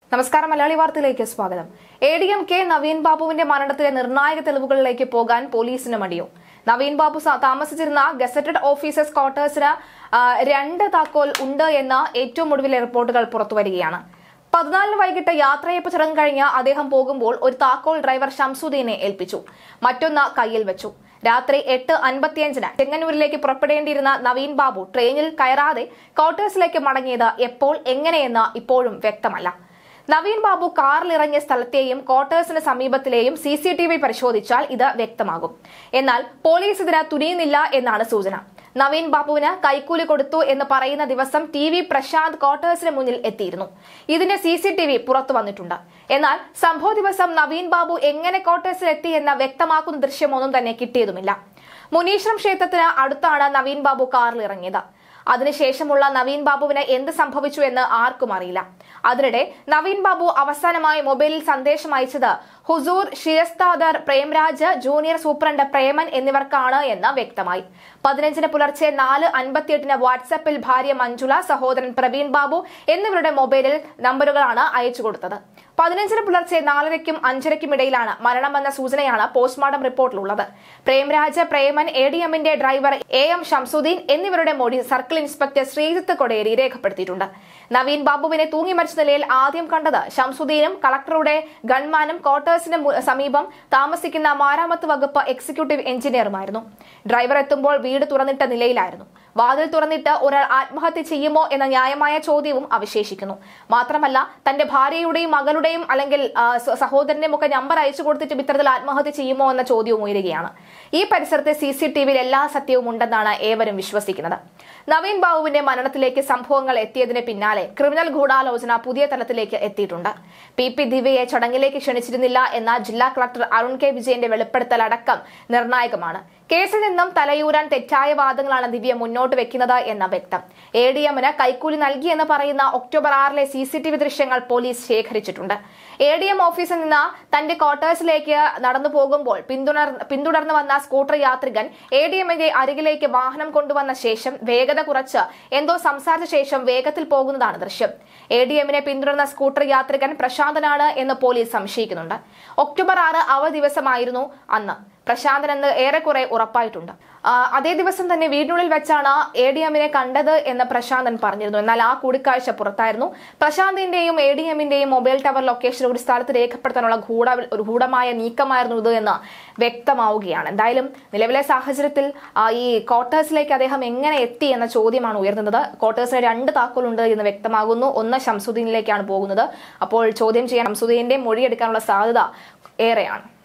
നമസ്കാരം മലയാളി വാർത്തയിലേക്ക് സ്വാഗതം A D M K Naveen ബാബുവിന്റെ മരണത്തിലെ നിർണായക തെളിവുകളിലേക്ക് പോകാൻ പോലീസിന് മടിയോ നവീൻ ബാബു സ- താമസിച്ചിരുന്ന ഗസറ്റഡ് ഓഫീസേഴ്സ് ക്വാർട്ടേഴ്സിന് ആ, രണ്ട് താക്കോൽ ഉണ്ട് എന്ന ഏറ്റവും ഒടുവിലെ റിപ്പോർട്ടുകൾ പുറത്തുവരികയാണ് പതിനാലിന് വൈകിട്ട് യാത്രയപ്പ് ചടങ്ങ് കഴിഞ്ഞ് അദ്ദേഹം പോകുമ്പോൾ ഒരു താക്കോൽ ഡ്രൈവർ ഷംസുദ്ദീനെ ഏൽപ്പിച്ചു മറ്റൊന്ന് കയ്യിൽ വെച്ചു രാത്രി എട്ട് അൻപത്തിയഞ്ചിന് ചെങ്ങന്നൂരിലേക്ക് പുറപ്പെടേണ്ടിയിരുന്ന നവീൻ ബാബു ട്രെയിനിൽ കയറാതെ ക്വാർട്ടേഴ്സിലേക്ക് മടങ്ങിയത് എപ്പോൾ എങ്ങനെയെന്ന് ഇപ്പോഴും വ്യക്തമല്ല നവീൻ ബാബു കാറിലിറങ്ങിയ സ്ഥലത്തെയും ക്വാർട്ടേഴ്സിന് സമീപത്തിലെയും സി സി ടി വി പരിശോധിച്ചാൽ ഇത് വ്യക്തമാകും എന്നാൽ പോലീസ് ഇതിന് തുനിയുന്നില്ല എന്നാണ് സൂചന നവീൻ ബാബുവിന് കൈക്കൂലി കൊടുത്തു എന്ന് പറയുന്ന ദിവസം ടി വി പ്രശാന്ത് ക്വാർട്ടേഴ്സിന് മുന്നിൽ എത്തിയിരുന്നു ഇതിന്റെ സി സി ടി വി പുറത്തു വന്നിട്ടുണ്ട് എന്നാൽ സംഭവ ദിവസം നവീൻ ബാബു എങ്ങനെ ക്വാർട്ടേഴ്സിൽ എത്തി എന്ന് വ്യക്തമാക്കുന്ന ദൃശ്യമൊന്നും തന്നെ കിട്ടിയതുമില്ല മുനീശ്വരം ക്ഷേത്രത്തിന് അടുത്താണ് നവീൻ ബാബു കാറിൽ ഇറങ്ങിയത് അതിനുശേഷമുള്ള നവീൻ ബാബുവിന് എന്ത് സംഭവിച്ചു എന്ന് ആർക്കും അറിയില്ല അതിനിടെ നവീൻ ബാബു അവസാനമായി മൊബൈലിൽ സന്ദേശം അയച്ചത് ഹുസൂർ ശിരസ്താദർ പ്രേംരാജ് ജൂനിയർ സൂപ്രണ്ട് പ്രേമൻ എന്നിവർക്കാണ് എന്ന് വ്യക്തമായി പതിനഞ്ചിന് പുലർച്ചെ നാല് അൻപത്തിയെട്ടിന് വാട്സാപ്പിൽ ഭാര്യ മഞ്ജുള സഹോദരൻ പ്രവീൺ ബാബു എന്നിവരുടെ മൊബൈലിൽ നമ്പറുകളാണ് അയച്ചു കൊടുത്തത് പതിനഞ്ചിന് പുലർച്ചെ നാലരയ്ക്കും അഞ്ചരയ്ക്കും ഇടയിലാണ് മരണമെന്ന സൂചനയാണ് പോസ്റ്റ്മോർട്ടം റിപ്പോർട്ടിലുള്ളത് പ്രേംരാജ് പ്രേമൻ എ ഡി എമ്മിന്റെ ഡ്രൈവർ എ എം ഷംസുദ്ദീൻ എന്നിവരുടെ മൊഴി സർക്കിൾ ഇൻസ്പെക്ടർ ശ്രീജിത്ത് കൊടേരി രേഖപ്പെടുത്തിയിട്ടുണ്ട് നവീൻ ബാബുവിനെ തൂങ്ങി മരിച്ച നിലയിൽ ആദ്യം കണ്ടത് ഷംസുദ്ദീനും കളക്ടറുടെ ഗൺമാനും ക്വാർട്ടേഴ്സിന് മു- സമീപം താമസിക്കുന്ന മാരാമത്ത് വകുപ്പ് എക്സിക്യൂട്ടീവ് എഞ്ചിനീയറുമായിരുന്നു ഡ്രൈവർ എത്തുമ്പോൾ വീട് തുറന്നിട്ട നിലയിലായിരുന്നു വാതിൽ തുറന്നിട്ട് ഒരാൾ ആത്മഹത്യ ചെയ്യുമോ എന്ന ന്യായമായ ചോദ്യവും അവശേഷിക്കുന്നു മാത്രമല്ല തന്റെ ഭാര്യയുടെയും മകളുടെയും അല്ലെങ്കിൽ ആ, സ- സഹോദരന്റെയും ഒക്കെ നമ്പർ അയച്ചു കൊടുത്തിട്ട് ഇത്തരത്തിൽ ആത്മഹത്യ ചെയ്യുമോ എന്ന ചോദ്യവും ഉയരുകയാണ് ഈ പരിസരത്തെ സി സി ടി വിയിൽ എല്ലാ സത്യവും ഉണ്ടെന്നാണ് ഏവരും വിശ്വസിക്കുന്നത് നവീൻ ബാബുവിന്റെ മരണത്തിലേക്ക് സംഭവങ്ങൾ എത്തിയതിന് പിന്നാലെ ക്രിമിനൽ ഗൂഢാലോചന പുതിയ തലത്തിലേക്ക് എത്തിയിട്ടുണ്ട് പി പി ദിവ്യയെ ചടങ്ങിലേക്ക് ക്ഷണിച്ചിരുന്നില്ല എന്ന ജില്ലാ കളക്ടർ അരുൺ കെ വിജയന്റെ വെളിപ്പെടുത്തൽ അടക്കം നിർണായകമാണ് കേസിൽ നിന്നും തലയൂരാൻ തെറ്റായ വാദങ്ങളാണ് ദിവ്യ മുന്നോട്ട് വെക്കുന്നത് എന്ന വ്യക്തം എ ഡി എമ്മിന് കൈക്കൂലി നൽകിയെന്ന് പറയുന്ന ഒക്ടോബർ ആറിലെ സി സി ടി വി ദൃശ്യങ്ങൾ പോലീസ് ശേഖരിച്ചിട്ടുണ്ട് എ ഡി എം ഓഫീസിൽ നിന്ന് തന്റെ ക്വാർട്ടേഴ്സിലേക്ക് നടന്നു പോകുമ്പോൾ പിന്തുടർ പിന്തുടർന്ന് വന്ന സ്കൂട്ടർ യാത്രികൻ എ ഡി എമ്മിന്റെ അരികിലേക്ക് വാഹനം കൊണ്ടുവന്ന ശേഷം വേഗത കുറച്ച് എന്തോ സംസാരിച്ച ശേഷം വേഗത്തിൽ പോകുന്നതാണ് ദൃശ്യം എ ഡി എമ്മിനെ പിന്തുടർന്ന സ്കൂട്ടർ യാത്രികൻ പ്രശാന്തനാണ് എന്ന് പോലീസ് സംശയിക്കുന്നുണ്ട് ഒക്ടോബർ ആറ് അവ ദിവസമായിരുന്നു അന്ന് പ്രശാന്തൻ എന്ന് ഏറെക്കുറെ ഉറപ്പായിട്ടുണ്ട് ആ, അതേ ദിവസം തന്നെ വീടിനുള്ളിൽ വെച്ചാണ് എ ഡി എമ്മിനെ കണ്ടത് എന്ന് പ്രശാന്തൻ പറഞ്ഞിരുന്നു എന്നാൽ ആ കൂടിക്കാഴ്ച പുറത്തായിരുന്നു പ്രശാന്തിന്റെയും എ ഡി എമ്മിന്റെയും മൊബൈൽ ടവർ ലൊക്കേഷൻ ഒരു സ്ഥലത്ത് രേഖപ്പെടുത്താനുള്ള ഗൂഢ ഒരു ഗൂഢമായ നീക്കമായിരുന്നു ഇത് എന്ന് വ്യക്തമാവുകയാണ് എന്തായാലും നിലവിലെ സാഹചര്യത്തിൽ ആ, ഈ ക്വാർട്ടേഴ്സിലേക്ക് അദ്ദേഹം എങ്ങനെ എത്തി എന്ന ചോദ്യമാണ് ഉയർന്നത് ക്വാർട്ടേഴ്സിന് രണ്ട് താക്കോലുണ്ട് എന്ന് വ്യക്തമാകുന്നു ഒന്ന് ഷംസുദ്ദീനിലേക്കാണ് പോകുന്നത് അപ്പോൾ ചോദ്യം ചെയ്യാൻ ഷംസുദ്ദീന്റെ മൊഴിയെടുക്കാനുള്ള സാധ്യത ഏറെയാണ്